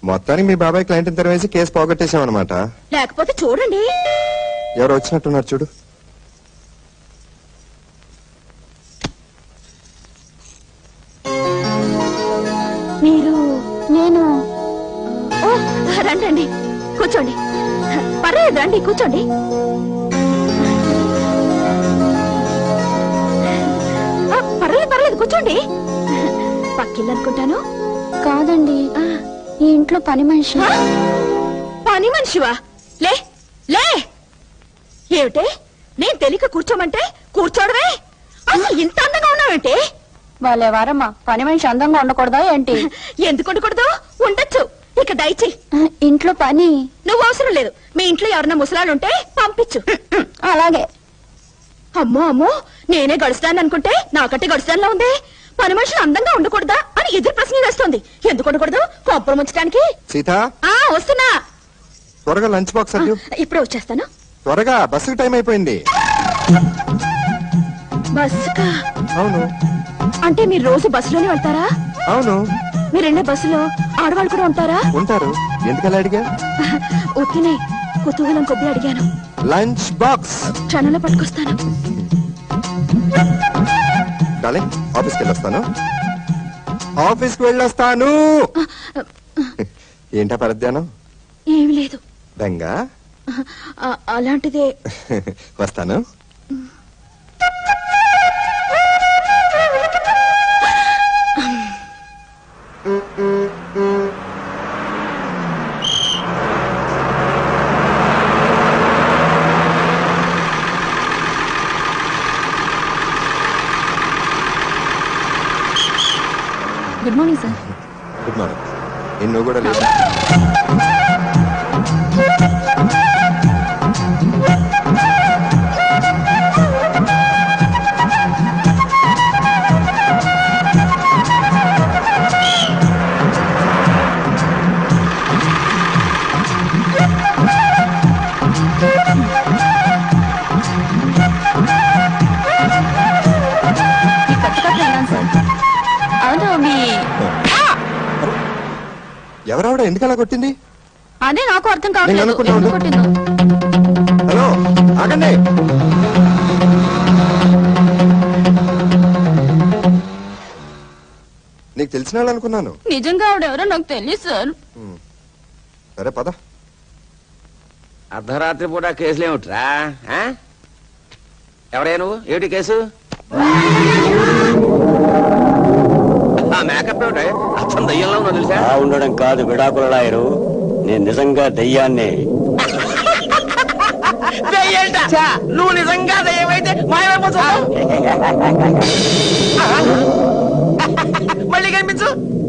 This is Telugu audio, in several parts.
మొత్తానికి మీ బాబాయ్ క్లయింట్ తెరవేసి కేసు పోగొట్టేశాం అనమాట లేకపోతే చూడండి ఎవరు వచ్చినట్టున్నారు చూడు మీరు నేను ఓ రండి రండి కూర్చోండి పర్లేదు రండి కూర్చోండి ఆ, పర్లేదు పర్లేదు కూర్చోండి పక్కిల్లు అనుకుంటాను కాదండి ఆ, ఈ ఇంట్లో పని మనిషి ఆ? పని మనిషివా లే లే ఏమిటే నేను తెలియక కూర్చోమంటే కూర్చోడమే అసలు ఇంత అందంగా ఉన్నావేంటి వాళ్ళే వారమ్మా పని మనిషి అందంగా ఉండకూడదా ఏంటి ఎందుకు ఉండకూడదు ఉండొచ్చు ఇక దయచి ఇంట్లో పని నువ్వు అవసరం లేదు మీ ఇంట్లో ఎవరన్నా ముసలాలుంటే పంపించు అలాగే అమ్మో అమ్మో నేనే గడుస్తాను అనుకుంటే నాకంటే గడుస్తానులా ఉంది పని మనుషులు అందంగా ఉండకూడదా అని ఎదురు ప్రశ్న వేస్తోంది ఎందుకు ఉండకూడదు కొబ్బరి ముంచడానికి సీత ఆ వస్తున్నా త్వరగా లంచ్ బాక్స్ అడ్డు ఇప్పుడే వచ్చేస్తాను త్వరగా బస్సుకి టైం అయిపోయింది బస్సుకా అవును అంటే మీరు రోజు బస్సులోనే వెళ్తారా అవును మీరు వెళ్ళే బస్సులో ఆడవాళ్ళు కూడా ఉంటారా ఉంటారు ఎందుకలా అడిగా ఉత్తినే కుతూహలం కొద్ది అడిగాను లంచ్ బాక్స్ క్షణంలో పట్టుకొస్తాను డార్లింగ్ ఆఫీస్కి వెళ్ళొస్తాను ఆఫీస్కి వెళ్ళొస్తాను ఏంటా పరధ్యానం ఏమి లేదు బెంగ ఆ, అలాంటిదే వస్తాను good morning sir good morning నేను నువ్వు కూడా లేదు మీ కొత్త కొత్త విన్నాను సార్ అవును మీ ఎవరావిడ ఎందుకలా కొట్టింది అదే నాకు అర్థం నేను కావట్లేదు అనుకుంటా ఎందుకు ఉండు. కొట్టిందో హలో ఆగండి నీకు తెలిసిన వాళ్ళు అనుకున్నాను నిజంగా ఆవిడెవరో నాకు తెలియదు సార్ సరే పద అర్ధరాత్రి పూట కేసులు ఏమిట్రా ఆ? ఎవరే నువ్వు ఏమిటి కేసు ఆ మేకప్ ఏమిటి అచ్చం దయ్యంలో ఉన్నావు తెలుసా ఆ ఉండడం కాదు విడాకుల లాయరు నేను నిజంగా దయ్యాన్నే దయ్యంట నువ్వు నిజంగా దయ్యమైతే మాయమైపోతావు మళ్ళీ కనిపించు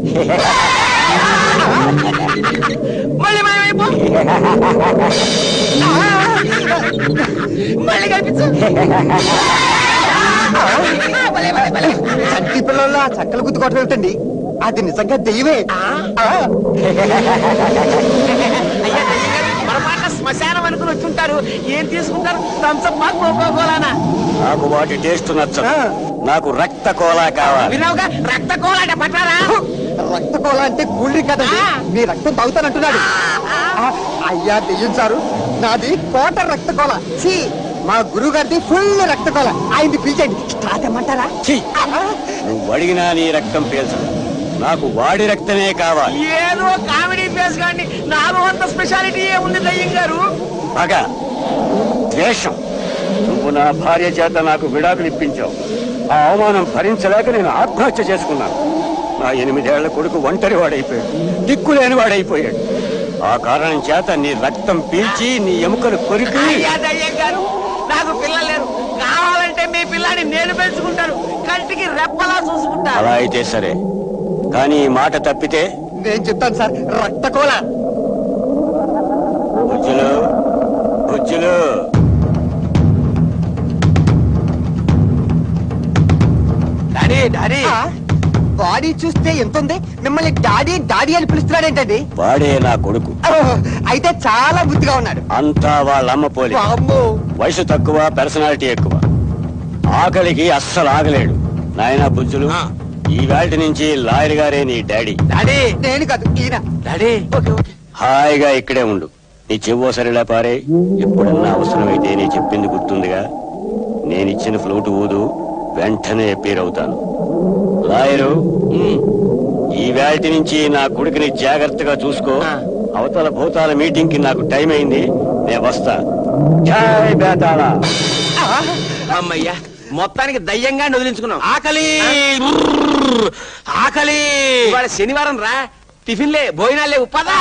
మళ్ళీ మాయమైపో మళ్ళీ కనిపించు భలే, భలే, భలే. చంటి పిల్లల చక్కలు గుద్దుకోవటం ఏమిటండి అది నిజంగా దెయ్యమే ఆ? అయ్యా దయ్యం గారు, పొరపాటున శ్మశానం అనుకుని వచ్చుంటారు ఏం తీసుకుంటారు థమ్సప్ మాకు కోకోకోలానా నాకు వాటి టేస్ట్ నచ్చదు నాకు రక్త కోలా కావాలి విన్నావుగా రక్త కోలాట పట్టారా రక్త కోల అంటే కూల్ డ్రింక్ కదండి ఆ. మీ రక్తం తాగుతానంటున్నాడు ఆ, అయ్యా దెయ్యం సారు నాది కోట రక్త కోల ఛీ మా గురువు గారిది ఫుల్ రక్త కోల ఆయన్ని పిలిచండి స్టార్ట్ అమ్మంటారా ఛీ! నువ్వు అడిగినా నీ రక్తం పీల్చదు నాకు వాడి రక్తమే కావాలి ఏదో కామెడీ ఫేస్ కానీ నాలో అంత స్పెషాలిటీ ఉంది దయ్యం గారు పగ ద్వేషం నువ్వు నా భార్య చేత నాకు విడాకులు ఇప్పించావు ఆ అవమానం భరించలేక నేను ఆత్మహత్య చేసుకున్నాను నా ఎనిమిదేళ్ల కొడుకు ఒంటరి వాడైపోయాడు దిక్కులేని వాడైపోయాడు ఆ కారణం చేత నీ రక్తం పీల్చి నీ ఎముకలు కొరికి అయ్యా దయ్యం గారు నాకు పిల్లలు లేరు కావాలంటే మీ పిల్లాన్ని నేను పెంచుకుంటాను కంటికి రెప్పలా చూసుకుంటాను అలా అయితే సరే కానీ ఈ మాట తప్పితే నేను చెప్తాను సార్ రక్త కోల బుజ్జులు బుజ్జులు డాడీ డాడీ బాడీ చూస్తే ఎంత ఉంది మిమ్మల్ని డాడీ డాడీ అని పిలుస్తున్నాడేంటండి వాడే నా కొడుకు ఓహ్, అయితే చాలా బుద్ధిగా ఉన్నాడు అంతా వాళ్ళమ్మ పోలి వామ్మో వయసు తక్కువ పర్సనాలిటీ ఎక్కువ ఆకలికి అస్సలు ఆగలేడు నాయనా బుజ్జులు ఈ వేటి నుంచి లాయర్ గారే నీ డాడీ డాడీ నేను కాదు ఈయన డాడీ ఓకే ఓకే హాయిగా ఇక్కడే ఉండు నీ చెవ్వో సరిలా పారే ఎప్పుడన్నా అవసరమైతే నీ చెప్పింది గుర్తుందిగా నేనిచ్చిన ఫ్లూట్ ఊదు వెంటనే అపీర్ అవుతాను లాయరు ఉమ్, ఈ వేటి నుంచి నా కొడుకుని జాగ్రత్తగా చూసుకో ఆ. అవతల భూతాల మీటింగ్ కి నాకు టైం అయింది నేను వస్తా జై బేతాళ అమ్మయ్యా మొత్తానికి దయ్యంగా వదిలించుకున్నాం ఆకలి బ్రర్, ఆకలి ఇవాళ శనివారం రా టిఫిన్లే భోజనాలే ఉప్పదా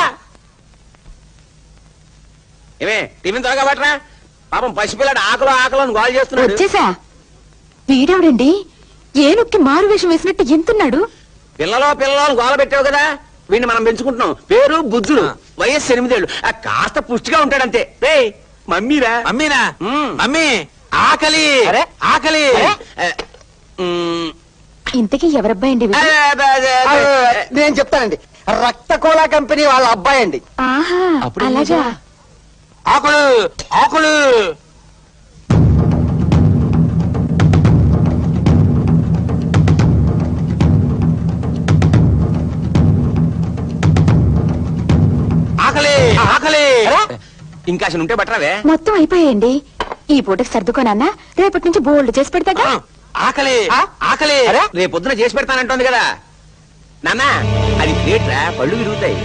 ఏమే టిఫిన్ త్వరగా పట్టరా పాపం పసిపిల్లాడు ఆకలో ఆకలో అని గోల్ చేస్తున్నాడు వచ్చేసా వీడేవిడండి ఏనుక్కి మారు వేషం వేసినట్టు ఎంతున్నాడు పిల్లలో పిల్లలో అని గోల పెట్టావు కదా వీడిని మనం పెంచుకుంటున్నాం పేరు బుద్ధుడు వయస్సు ఎనిమిదేళ్ళు ఆ కాస్త పుష్టిగా ఉంటాడంతే రే మమ్మీరా మమ్మీనా మ్మ్. మమ్మీ ఆకలి అరే. ఆకలి అరే, ఏ, మ్మ్, ఇంతకీ ఎవరబ్బాయి అండి అదే, అదే, అదే, ఆ, అదే. నేను చెప్తానండి రక్త కోలా కంపెనీ వాళ్ళ అబ్బాయి అండి ఆహా అప్పుడు అలాగా ఆకులు ఆకులు ఆకలి ఆకలి ఇంకా అసలు ఉంటే బట్టరావే మొత్తం అయిపోయాయండి ఈ పూటకి సర్దుకోనన్నా రేపటి నుంచి బోల్డ్ చేసి పెడతాగా ఆకలి ఆకలి రేపు పొద్దున చేసి పెడతానంటోంది కదా నాన్న అది ప్లేట్ రా పళ్ళు విరుగుతాయి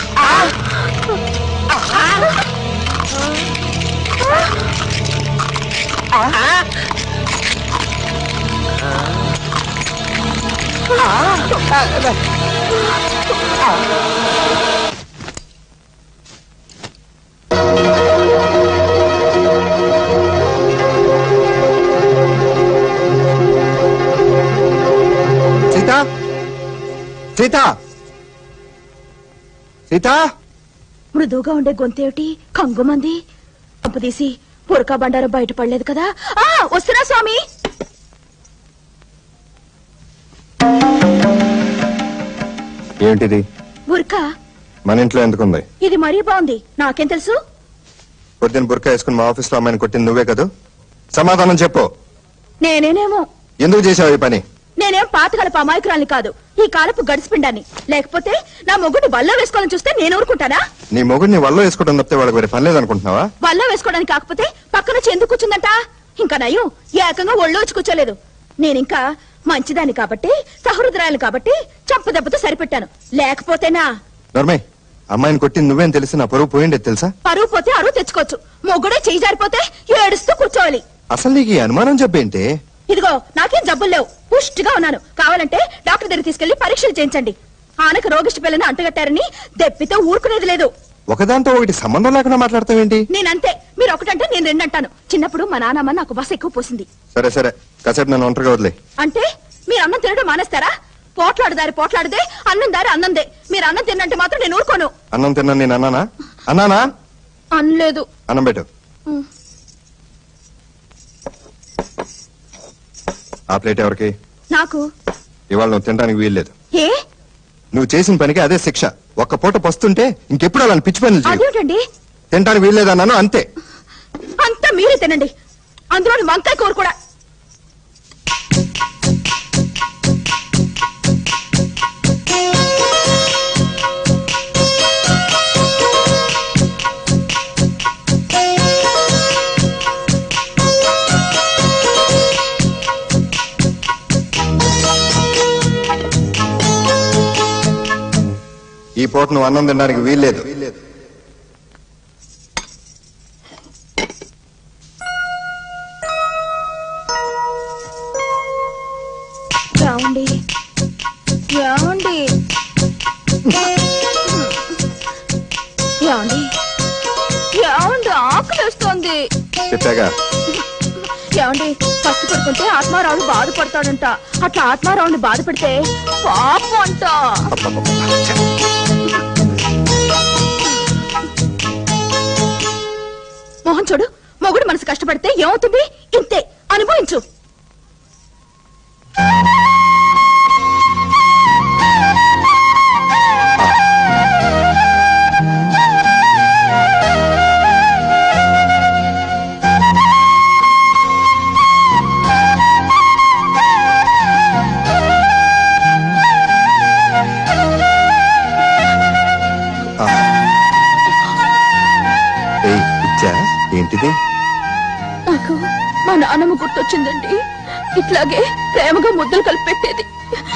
సీత సీత సీత మృదువుగా ఉండే గొంతేమిటి కంగుమంది తీసి పురకా బండారం బయటపడలేదు కదా ఆ వస్తున్నా స్వామి ఏమిటిది బుర్కా మన ఇంట్లో ఎందుకుంది ఇది మరీ బాగుంది నాకేం తెలుసు పొద్దున్న బుర్కా వేసుకుని మా ఆఫీస్ లో అమ్మాయిని కొట్టింది నువ్వే కదూ సమాధానం చెప్పు నేనేనేమో ఎందుకు చేసావు ఈ పని నేనేం పాతకాలపు అమాయకురాల్ని కాదు ఈ కాలపు గడిచిపిండాన్ని లేకపోతే నా మొగుడు బల్ల వేసుకోవాలని చూస్తే నేను ఊరుకుంటానా నీ మొగుడిని వల్ల వేసుకోవడం తప్పితే వాళ్ళకి వేరే పని లేదనుకుంటున్నావా బల్ల వేసుకోవడానికి కాకపోతే పక్కన చెందు కూర్చుందంట ఇంకా నయం ఏకంగా ఒళ్ళో వచ్చి కూర్చోలేదు నేనింకా మంచిదాన్ని కాబట్టి సహృదరాలు కాబట్టి చంపదెబ్బతో సరిపెట్టాను లేకపోతేనా నర్మే అమ్మాయిని కొట్టింది నువ్వేం తెలిసి నా పరువు పోయిండేది తెలుసా పరువు పోతే అరువు తెచ్చుకోవచ్చు మొగుడే చేయి జారిపోతే ఏడుస్తూ కూర్చోవాలి అసలు నీకు ఈ అనుమానం చెప్పేంటి ఇదిగో నాకేం జబ్బులు లేవు పుష్టిగా ఉన్నాను కావాలంటే డాక్టర్ దగ్గర తీసుకెళ్లి పరీక్షలు చేయించండి ఆనకు రోగిష్టి పిల్లని అంటగట్టారని దెప్పితో ఊరుకునేది లేదు ఒకదాంతో ఒకటి సంబంధం లేకుండా మాట్లాడతావేంటి నేనంతే మీరు ఒకటంటే నేను రెండంటాను చిన్నప్పుడు మా నాన్నమ్మ నాకు బస్ ఎక్కువ పోసింది సరే సరే కాసేపు నన్ను ఒంటరిగా వదిలే అంటే మీరు అన్నం తినడం మానేస్తారా పోట్లాడు దారి పోట్లాడదే అన్నం దారి అన్నందే మీరు అన్నం తిన్నంటే మాత్రం నేను ఊరుకోను అన్నం తిన్నాను నేను అన్నానా అన్నానా అనలేదు అన్నం పెట్టు ఉమ్. ఆ ప్లేట్ ఎవరికి నాకు ఇవాళ నువ్వు తినడానికి వీల్లేదు ఏ నువ్వు చేసిన పనికి అదే శిక్ష ఒక్క పూట పస్తుంటే ఇంకెప్పుడు అలా పిచ్చి పనులు చేయవు అదేమిటండి తినడానికి వీల్లేదన్నాను అంతే అంతా మీరే తినండి అందులో వంకాయ కూర కూడా ఈ పూట నువ్వు అన్నం తినడానికి వీల్లేదు ఏమండి ఏమండి ఏమండి ఏమండి ఆకలిస్తోంది చెప్పాగా ఏమండి ఫస్ట్ పడుకుంటే ఆత్మారావుడు బాధపడతాడంట అట్లా ఆత్మారావుని బాధ పెడితే పాపం అంట మోహన్ చూడు మొగుడు మనసు కష్టపడితే ఏమవుతుంది ఇంతే అనుభవించు ఏంటిది నాకు మా నాన్నమ్మ గుర్తొచ్చిందండి ఇట్లాగే ప్రేమగా ముద్దలు కలిపి పెట్టేది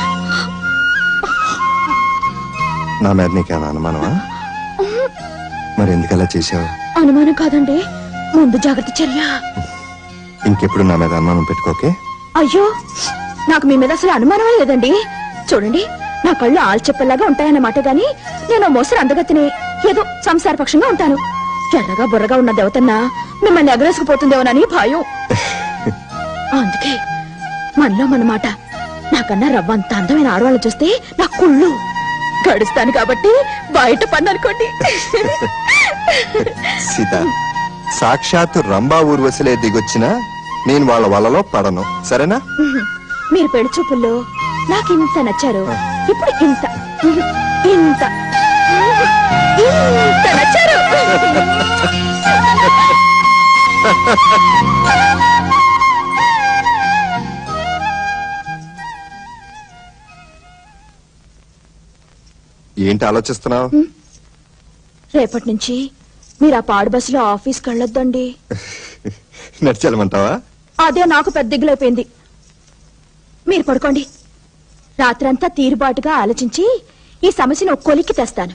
నా మీద నీకేనా అనుమానమా మరి ఎందుకలా చేశావు అనుమానం కాదండి ముందు జాగ్రత్త చర్య ఇంకెప్పుడు నా మీద అనుమానం పెట్టుకోకే అయ్యో నాకు మీ మీద అసలు అనుమానమే లేదండి చూడండి నా కళ్ళు ఆల్చెప్పల్లాగా ఉంటాయన్నమాట గాని నేను మోసరు అందగతిని ఏదో సంసారపక్షంగా ఉంటాను ఎర్రగా బుర్రగా ఉన్న దేవతన్న మిమ్మల్ని ఎగరేసుకుపోతుందేమోనని భయం అందుకే మనలో మన మాట నాకన్నా రవ్వంత అందమైన ఆడవాళ్ళని చూస్తే నా కుళ్ళు గడుస్తాను కాబట్టి బయట పని అనుకోండి సీత సాక్షాత్తు రంభా ఊర్వశిలే దిగొచ్చినా నేను వాళ్ళ వలలో పడను సరేనా మీరు పెళ్లి చూపుల్లో నాకు ఇంత నచ్చారు ఇప్పుడు ఇంత ఇంత ఇంత నచ్చారు ఏంటి ఆలోచిస్తున్నావు రేపటి నుంచి మీరు ఆ పాడు బస్సులో ఆఫీస్కి వెళ్ళొద్దండి నడిచెళ్ళమంటావా అదే నాకు పెద్ద దిగులైపోయింది మీరు పడుకోండి రాత్రంతా తీరుబాటుగా ఆలోచించి ఈ సమస్యను ఒక కొలిక్కి తెస్తాను